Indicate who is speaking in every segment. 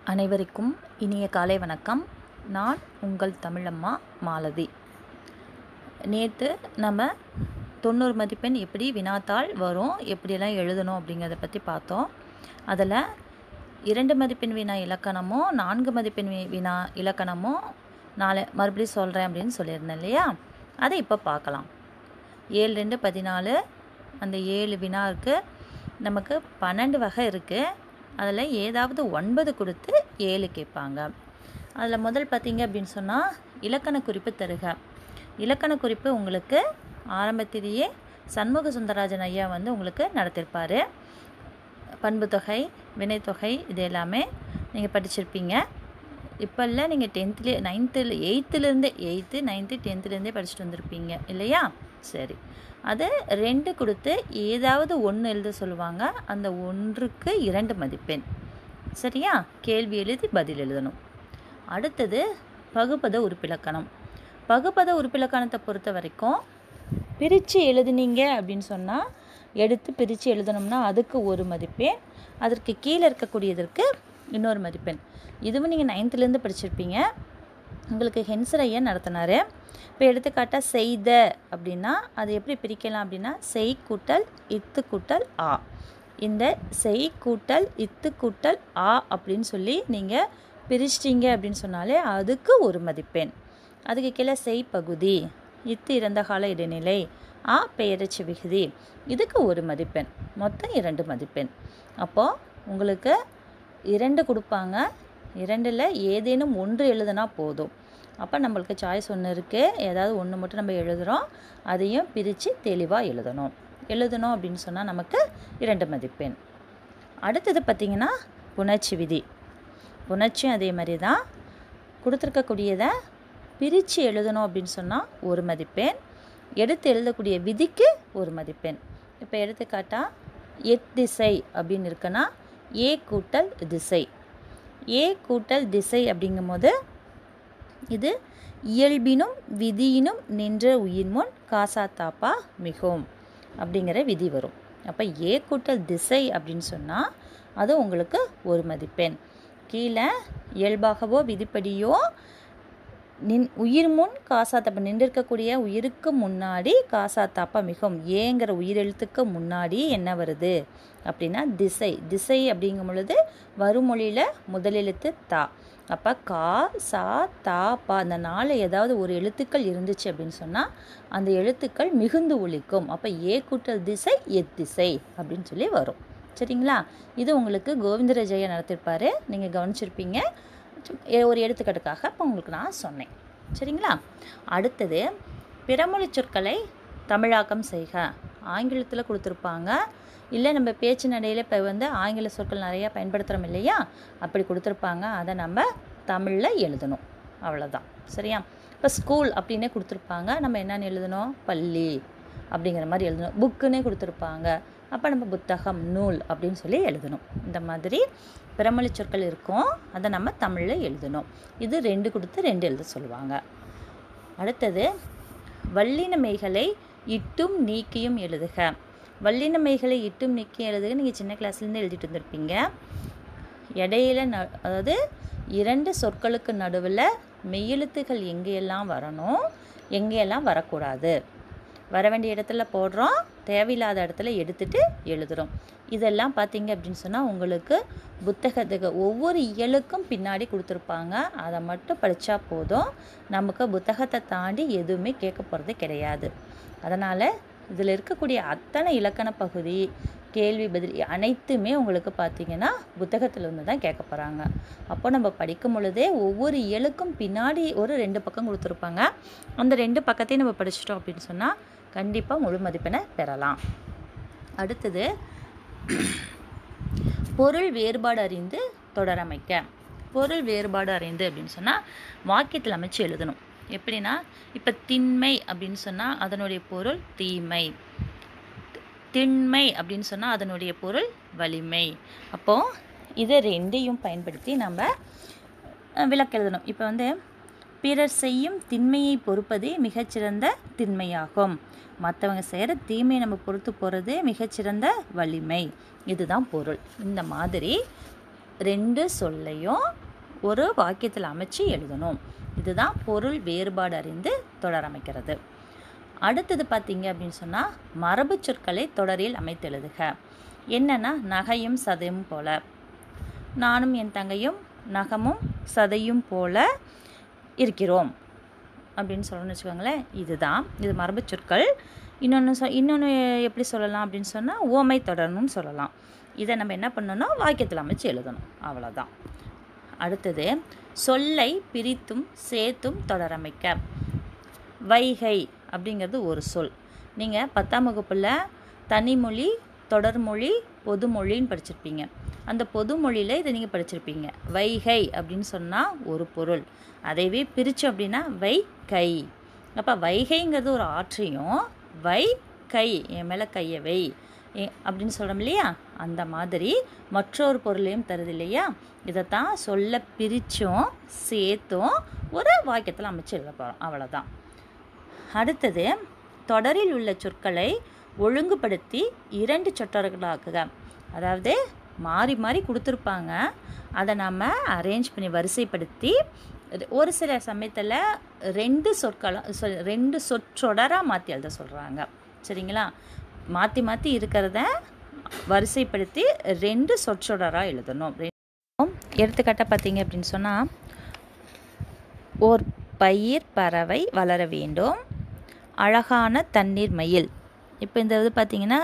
Speaker 1: அனைவருக்கும் இனிய காலை வணக்கம் நான் உங்கள் தமிழம்மா மாலதி நேற்று நம்ம தொண்ணூறு மதிப்பெண் எப்படி வினாத்தாள் வரும் எப்படியெல்லாம் எழுதணும் அப்படிங்கிறத பற்றி பார்த்தோம் அதில் இரண்டு மதிப்பெண் வினா இலக்கணமும் நான்கு மதிப்பெண் வி- வினா இலக்கணமும் நாளை மறுபடியும் சொல்கிறேன் அப்படின்னு சொல்லியிருந்தேன் இல்லையா அதை இப்போ பார்க்கலாம் ஏழு ரெண்டு பதினாலு அந்த ஏழு வினாவுக்கு நமக்கு பன்னெண்டு வகை இருக்குது அதில் ஏதாவது ஒன்பது கொடுத்து ஏழு கேட்பாங்க அதில் முதல் பார்த்தீங்க அப்படின்னு சொன்னால் இலக்கண குறிப்பு தருக இலக்கண குறிப்பு உங்களுக்கு ஆரம்பத்திலேயே சண்முக சுந்தரராஜன் ஐயா வந்து உங்களுக்கு நடத்திருப்பார் பண்பு தொகை வினைத்தொகை இது எல்லாமே நீங்கள் படிச்சிருப்பீங்க இப்போ இல்லை நீங்கள் டென்த்துலேயே நைன்த்தில் எயித்துலேருந்தே எயித்து நைன்த்து டென்த்துலேருந்தே படிச்சுட்டு வந்திருப்பீங்க இல்லையா சரி அது ரெண்டு கொடுத்து ஏதாவது ஒன்று எழுத சொல்லுவாங்க அந்த ஒன்றுக்கு இரண்டு மதிப்பெண் சரியா கேள்வி எழுதி பதில் எழுதணும் அடுத்தது பகுபத உறுப்பிலக்கணம் பகுபத உறுப்பிலக்கணத்தை பொறுத்த வரைக்கும் பிரித்து எழுதுனீங்க அப்படின்னு சொன்னால் எடுத்து பிரித்து எழுதணும்னா அதுக்கு ஒரு மதிப்பெண் அதற்கு கீழே இருக்கக்கூடியதற்கு இன்னொரு மதிப்பெண் இதுவும் நீங்கள் நைன்த்துலேருந்து படிச்சிருப்பீங்க உங்களுக்கு ஹென்சர் ஐயா நடத்தினார் இப்போ எடுத்துக்காட்டாக செய்த அப்படின்னா அது எப்படி பிரிக்கலாம் அப்படின்னா செய் கூட்டல் இத்து கூட்டல் ஆ இந்த செய் கூட்டல் இத்து கூட்டல் ஆ அப்படின்னு சொல்லி நீங்கள் பிரிச்சிட்டிங்க அப்படின்னு சொன்னாலே அதுக்கு ஒரு மதிப்பெண் அதுக்கு கீழே செய் பகுதி இத்து இறந்த கால இடைநிலை ஆ பெயரச்சு விகுதி இதுக்கு ஒரு மதிப்பெண் மொத்தம் இரண்டு மதிப்பெண் அப்போது உங்களுக்கு இரண்டு கொடுப்பாங்க இரண்டில் ஏதேனும் ஒன்று எழுதுனா போதும் அப்போ நம்மளுக்கு சாய்ஸ் ஒன்று இருக்குது ஏதாவது ஒன்று மட்டும் நம்ம எழுதுகிறோம் அதையும் பிரித்து தெளிவாக எழுதணும் எழுதணும் அப்படின்னு சொன்னால் நமக்கு இரண்டு மதிப்பெண் அடுத்தது பார்த்திங்கன்னா புணர்ச்சி விதி புணர்ச்சியும் அதே மாதிரி தான் கொடுத்துருக்கக்கூடியதை பிரித்து எழுதணும் அப்படின்னு சொன்னால் ஒரு மதிப்பெண் எடுத்து எழுதக்கூடிய விதிக்கு ஒரு மதிப்பெண் இப்போ எடுத்துக்காட்டா எத்திசை அப்படின்னு இருக்குன்னா ஏ கூட்டல் திசை ஏ கூட்டல் திசை அப்படிங்கும்போது இது இயல்பினும் விதியினும் நின்ற உயிர்முன் காசா தாப்பா மிகவும் அப்படிங்கிற விதி வரும் அப்போ ஏ கூட்டல் திசை அப்படின்னு சொன்னால் அது உங்களுக்கு ஒரு மதிப்பெண் கீழே இயல்பாகவோ விதிப்படியோ நின் உயிர் முன் காசா தப்பா நின்றிருக்கக்கூடிய உயிருக்கு முன்னாடி காசா தாப்பா மிகவும் ஏங்கிற உயிரெழுத்துக்கு முன்னாடி என்ன வருது அப்படின்னா திசை திசை அப்படிங்கும் பொழுது வருமொழியில் முதலெழுத்து தா அப்போ கா சா தா பா அந்த நாலு ஏதாவது ஒரு எழுத்துக்கள் இருந்துச்சு அப்படின்னு சொன்னால் அந்த எழுத்துக்கள் மிகுந்து ஒலிக்கும் அப்போ ஏ கூட்டல் திசை எத்திசை அப்படின்னு சொல்லி வரும் சரிங்களா இது உங்களுக்கு கோவிந்தராஜையா நடத்திருப்பாரு நீங்கள் கவனிச்சிருப்பீங்க சும்- எ- ஒரு எடுத்துக்காட்டுக்காக இப்போ உங்களுக்கு நான் சொன்னேன் சரிங்களா அடுத்தது பிறமொழி சொற்களை தமிழாக்கம் செய்க ஆங்கிலத்தில் கொடுத்துருப்பாங்க இல்லை நம்ம பேச்சு நடையில் இப்போ வந்து ஆங்கில சொற்கள் நிறையா பயன்படுத்துகிறோம் இல்லையா அப்படி கொடுத்துருப்பாங்க அதை நம்ம தமிழில் எழுதணும் அவ்வளோதான் சரியா இப்போ ஸ்கூல் அப்படின்னே கொடுத்துருப்பாங்க நம்ம என்னென்னு எழுதணும் பள்ளி அப்படிங்கிற மாதிரி எழுதணும் புக்குன்னே கொடுத்துருப்பாங்க அப்போ நம்ம புத்தகம் நூல் அப்படின்னு சொல்லி எழுதணும் இந்த மாதிரி பிறமொழி சொற்கள் இருக்கும் அதை நம்ம தமிழில் எழுதணும் இது ரெண்டு கொடுத்து ரெண்டு எழுத சொல்லுவாங்க அடுத்தது வல்லின மெய்களை இட்டும் நீக்கியும் எழுதுக வல்லின மெய்களை இட்டும் நீக்கியும் எழுதுக நீங்கள் சின்ன கிளாஸ்லேருந்து எழுதிட்டு வந்திருப்பீங்க இடையில ந அதாவது இரண்டு சொற்களுக்கு நடுவில் மெய்யெழுத்துகள் எங்கெல்லாம் வரணும் எங்கெல்லாம் வரக்கூடாது வர வேண்டிய இடத்துல போடுறோம் தேவையில்லாத இடத்துல எடுத்துட்டு எழுதுகிறோம் இதெல்லாம் பார்த்தீங்க அப்படின்னு சொன்னால் உங்களுக்கு புத்தகத்துக்கு ஒவ்வொரு இயலுக்கும் பின்னாடி கொடுத்துருப்பாங்க அதை மட்டும் படித்தா போதும் நமக்கு புத்தகத்தை தாண்டி எதுவுமே கேட்க போகிறது கிடையாது அதனால் இதில் இருக்கக்கூடிய அத்தனை இலக்கண பகுதி கேள்வி பதில் அனைத்துமே உங்களுக்கு பார்த்தீங்கன்னா புத்தகத்தில் இருந்து தான் கேட்க போகிறாங்க அப்போ நம்ம படிக்கும் பொழுதே ஒவ்வொரு இயலுக்கும் பின்னாடி ஒரு ரெண்டு பக்கம் கொடுத்துருப்பாங்க அந்த ரெண்டு பக்கத்தையும் நம்ம படிச்சிட்டோம் அப்படின்னு சொன்னால் கண்டிப்பாக முழு மதிப்பெண்ணை பெறலாம் அடுத்தது பொருள் வேறுபாடு அறிந்து தொடரமைக்க பொருள் வேறுபாடு அறிந்து அப்படின்னு சொன்னால் வாக்கியத்தில் அமைச்சு எழுதணும் எப்படின்னா இப்போ திண்மை அப்படின்னு சொன்னால் அதனுடைய பொருள் தீமை திண்மை அப்படின்னு சொன்னால் அதனுடைய பொருள் வலிமை அப்போது இதை ரெண்டையும் பயன்படுத்தி நம்ம அஹ், விளக்க எழுதணும் இப்போ வந்து பிறர் செய்யும் திண்மையை பொறுப்பதே மிகச்சிறந்த திண்மையாகும் மற்றவங்க செய்கிற தீமையை நம்ம பொறுத்து போகிறது மிகச்சிறந்த வலிமை இதுதான் பொருள் இந்த மாதிரி ரெண்டு சொல்லையும் ஒரு வாக்கியத்தில் அமைச்சு எழுதணும் இதுதான் பொருள் வேறுபாடு அறிந்து தொடர் அமைக்கிறது அடுத்தது பார்த்தீங்க அப்படின்னு சொன்னால் மரபு சொற்களை தொடரில் அமைத்து எழுதுக என்னென்னா நகையும் சதையும் போல நானும் என் தங்கையும் நகமும் சதையும் போல இருக்கிறோம் அப்படின்னு சொல்லணும்னு வச்சுக்கோங்களேன் இதுதான் இது மரபு சொற்கள் இன்னொன்று சொ இன்னொன்று எப்படி சொல்லலாம் அப்படின்னு சொன்னால் ஓமை தொடரணும்னு சொல்லலாம் இதை நம்ம என்ன பண்ணணும் வாக்கியத்தில் அமைச்சு எழுதணும் அவ்வளோதான் அடுத்தது சொல்லை பிரித்தும் சேர்த்தும் தொடரமைக்க வைகை அப்படிங்கிறது ஒரு சொல் நீங்கள் பத்தாம் வகுப்பில் தனிமொழி தொடர்மொழி பொதுமொழின்னு படிச்சிருப்பீங்க அந்த பொதுமொழியில் இதை நீங்கள் படிச்சிருப்பீங்க வைகை அப்படின்னு சொன்னால் ஒரு பொருள் அதைவே பிரித்தோம் அப்படின்னா வை கை அப்போ வைகைங்கிறது ஒரு ஆற்றையும் வை கை என் மேலே கையை வை ஏ- அப்படின்னு சொல்கிறோம் இல்லையா அந்த மாதிரி மற்றொரு பொருளையும் தருது இல்லையா இதைத்தான் சொல்ல பிரித்தும் சேர்த்தும் ஒரு வாக்கியத்தில் அமைச்சு எழுத போகிறோம் அவ்வளோதான் அடுத்தது தொடரில் உள்ள சொற்களை ஒழுங்குபடுத்தி இரண்டு சொற்றொடர்களாக்குக அதாவது மாறி மாறி கொடுத்துருப்பாங்க அதை நம்ம அரேஞ்ச் பண்ணி வரிசைப்படுத்தி இது- ஒரு சில சமயத்தில் ரெண்டு சொற்களை சொல் ரெண்டு சொற்றொடராக மாற்றி எழுத சொல்கிறாங்க சரிங்களா மாற்றி மாற்றி இருக்கிறத வரிசைப்படுத்தி ரெண்டு சொற்றொடராக எழுதணும் எடுத்துக்காட்டாக பார்த்தீங்க அப்படின்னு சொன்னால் ஓர் பயிர் பறவை வளர வேண்டும் அழகான தண்ணீர் மயில் இப்போ இந்த இது பார்த்திங்கன்னா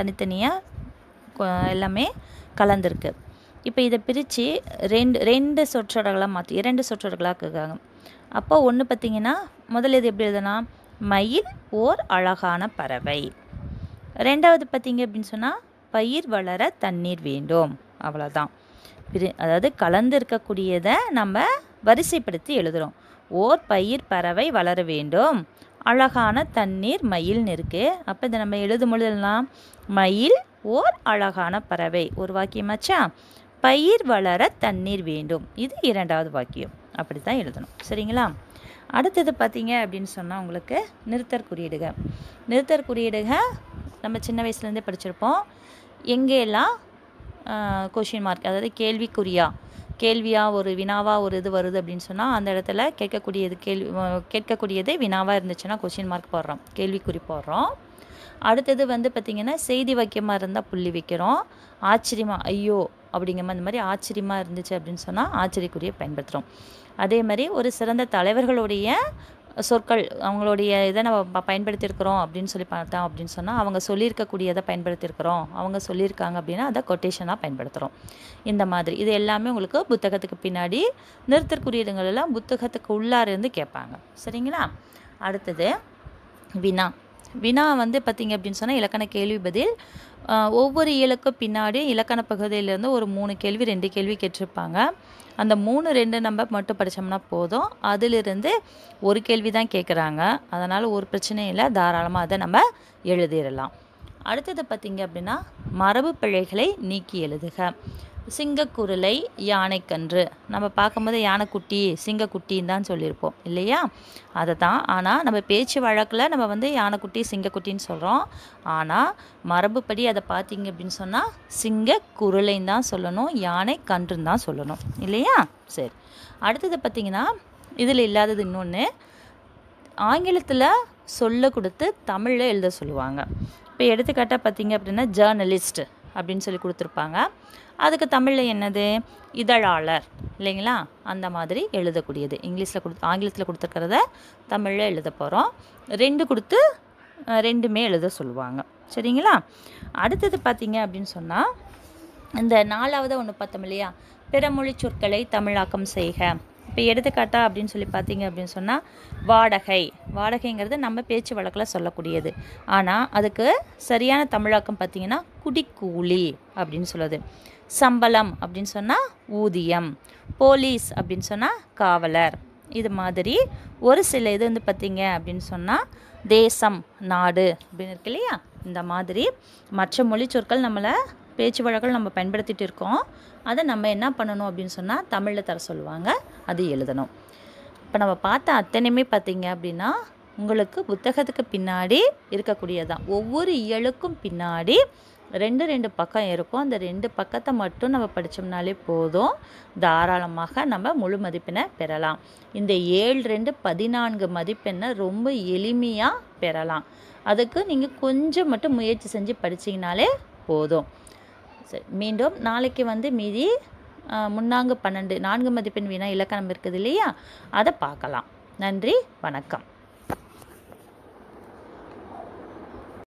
Speaker 1: தனித்தனியாக எல்லாமே கலந்துருக்கு இப்போ இதை பிரித்து ரெண்டு ரெண்டு சொற்றொடர்களாக மாற்றி இரண்டு சொற்றொடர்களாக்குறாங்க அப்போ ஒன்று பார்த்திங்கன்னா முதல்ல இது எப்படி எழுதலாம் மயில் ஓர் அழகான பறவை ரெண்டாவது பார்த்தீங்க அப்படின்னு சொன்னால் பயிர் வளர தண்ணீர் வேண்டும் அவ்வளோதான் பிரி அதாவது கலந்து இருக்கக்கூடியதை நம்ம வரிசைப்படுத்தி எழுதுகிறோம் ஓர் பயிர் பறவை வளர வேண்டும் அழகான தண்ணீர் மயில்னு இருக்குது அப்போ இதை நம்ம எழுதும் பொழுதெல்லாம் மயில் ஓர் அழகான பறவை ஒரு வாக்கியமாச்சா பயிர் வளர தண்ணீர் வேண்டும் இது இரண்டாவது வாக்கியம் அப்படி தான் எழுதணும் சரிங்களா அடுத்தது பார்த்தீங்க அப்படின்னு சொன்னால் உங்களுக்கு நிறுத்தற் குறியீடுக நிறுத்தற் குறியீடுக நம்ம சின்ன வயசுலேருந்தே படிச்சிருப்போம் எங்கெல்லாம் கொஷின் மார்க் அதாவது கேள்விக்குறியா கேள்வியாக ஒரு வினாவாக ஒரு இது வருது அப்படின்னு சொன்னால் அந்த இடத்துல கேட்கக்கூடியது கேள்வி அஹ் கேட்கக்கூடியது வினாவாக இருந்துச்சுன்னா கொஷின் மார்க் போடுறோம் கேள்விக்குறி போடுறோம் அடுத்தது வந்து பார்த்திங்கன்னா செய்தி வாக்கியமாக இருந்தால் புள்ளி வைக்கிறோம் ஆச்சரியமா ஐயோ அப்படிங்கிற மாதிரி இந்த மாதிரி ஆச்சரியமாக இருந்துச்சு அப்படின்னு சொன்னால் ஆச்சரியக்குறியை பயன்படுத்துகிறோம் அதே மாதிரி ஒரு சிறந்த தலைவர்களுடைய சொற்கள் அவங்களுடைய இதை நம்ம ப- பயன்படுத்தியிருக்கிறோம் அப்படின்னு சொல்லி பார்த்தோம் அப்படின்னு சொன்னால் அவங்க சொல்லியிருக்கக்கூடியதை பயன்படுத்தியிருக்கிறோம் அவங்க சொல்லியிருக்காங்க அப்படின்னா அதை கொட்டேஷனாக பயன்படுத்துகிறோம் இந்த மாதிரி இது எல்லாமே உங்களுக்கு புத்தகத்துக்கு பின்னாடி நிறுத்தற்குறியீடுகள் எல்லாம் புத்தகத்துக்கு உள்ளார இருந்து கேட்பாங்க சரிங்களா அடுத்தது வினா வினா வந்து பார்த்தீங்க அப்படின்னு சொன்னால் இலக்கண கேள்வி பதில் ஆஹ், ஒவ்வொரு இயலுக்கும் பின்னாடி இலக்கண பகுதியிலேருந்து ஒரு மூணு கேள்வி ரெண்டு கேள்வி கேட்டிருப்பாங்க அந்த மூணு ரெண்டு நம்ம மட்டும் படித்தோம்னா போதும் அதிலிருந்து ஒரு கேள்வி தான் கேட்குறாங்க அதனால் ஒரு பிரச்சனையும் இல்லை தாராளமாக அதை நம்ம எழுதிடலாம் அடுத்தது பார்த்தீங்க அப்படின்னா மரபு பிழைகளை நீக்கி எழுதுக சிங்கக்குருளை யானைக்கன்று நம்ம பார்க்கும்போது யானைக்குட்டி சிங்கக்குட்டின்னு தான் சொல்லியிருப்போம் இல்லையா அதை தான் ஆனால் நம்ம பேச்சு வழக்கில் நம்ம வந்து யானைக்குட்டி சிங்கக்குட்டின்னு சொல்கிறோம் ஆனால் மரபுப்படி அதை பார்த்தீங்க அப்படின்னு சொன்னால் சிங்கக்குருளைன்னு தான் சொல்லணும் யானை கன்றுன்னு தான் சொல்லணும் இல்லையா சரி அடுத்தது பார்த்தீங்கன்னா இதில் இல்லாதது இன்னொன்று ஆங்கிலத்தில் சொல்ல கொடுத்து தமிழில் எழுத சொல்லுவாங்க இப்போ எடுத்துக்காட்டாக பார்த்தீங்க அப்படின்னா ஜேர்னலிஸ்ட் அப்படின்னு சொல்லி கொடுத்துருப்பாங்க அதுக்கு தமிழில் என்னது இதழாளர் இல்லைங்களா அந்த மாதிரி எழுதக்கூடியது இங்கிலீஷில் கொடு ஆங்கிலத்தில் கொடுத்துருக்கிறத தமிழில் எழுத போகிறோம் ரெண்டு கொடுத்து அஹ், ரெண்டுமே எழுத சொல்லுவாங்க சரிங்களா அடுத்தது பார்த்தீங்க அப்படின்னு சொன்னால் இந்த நாலாவது ஒன்று பார்த்தோம் இல்லையா பிறமொழி சொற்களை தமிழாக்கம் செய்க இப்போ எடுத்துக்காட்டா அப்படின்னு சொல்லி பார்த்தீங்க அப்படின்னு சொன்னால் வாடகை வாடகைங்கிறது நம்ம பேச்சு வழக்கில் சொல்லக்கூடியது ஆனால் அதுக்கு சரியான தமிழாக்கம் பார்த்தீங்கன்னா குடிக்கூலி அப்படின்னு சொல்லுது சம்பளம் அப்படின்னு சொன்னால் ஊதியம் போலீஸ் அப்படின்னு சொன்னால் காவலர் இது மாதிரி ஒரு சில இது வந்து பார்த்தீங்க அப்படின்னு சொன்னால் தேசம் நாடு அப்படின்னு இருக்கு இல்லையா இந்த மாதிரி மற்ற மொழி சொற்கள் நம்மளை பேச்சு வழக்கில் நம்ம பயன்படுத்திட்டு இருக்கோம் அதை நம்ம என்ன பண்ணணும் அப்படின்னு சொன்னால் தமிழில் தர சொல்லுவாங்க அது எழுதணும் இப்போ நம்ம பார்த்த அத்தனையுமே பார்த்தீங்க அப்படின்னா உங்களுக்கு புத்தகத்துக்கு பின்னாடி இருக்கக்கூடியதான் ஒவ்வொரு இயலுக்கும் பின்னாடி ரெண்டு ரெண்டு பக்கம் இருக்கும் அந்த ரெண்டு பக்கத்தை மட்டும் நம்ம படித்தோம்னாலே போதும் தாராளமாக நம்ம முழு மதிப்பெண்ணை பெறலாம் இந்த ஏழு ரெண்டு பதினான்கு மதிப்பெண்ணை ரொம்ப எளிமையாக பெறலாம் அதுக்கு நீங்கள் கொஞ்சம் மட்டும் முயற்சி செஞ்சு படிச்சிங்கனாலே போதும் சரி மீண்டும் நாளைக்கு வந்து மீதி ஆ, முன்னாங்கு பன்னெண்டு நான்கு மதிப்பெண் வினா இலக்கணம் இருக்குது இல்லையா அதை பார்க்கலாம் நன்றி வணக்கம்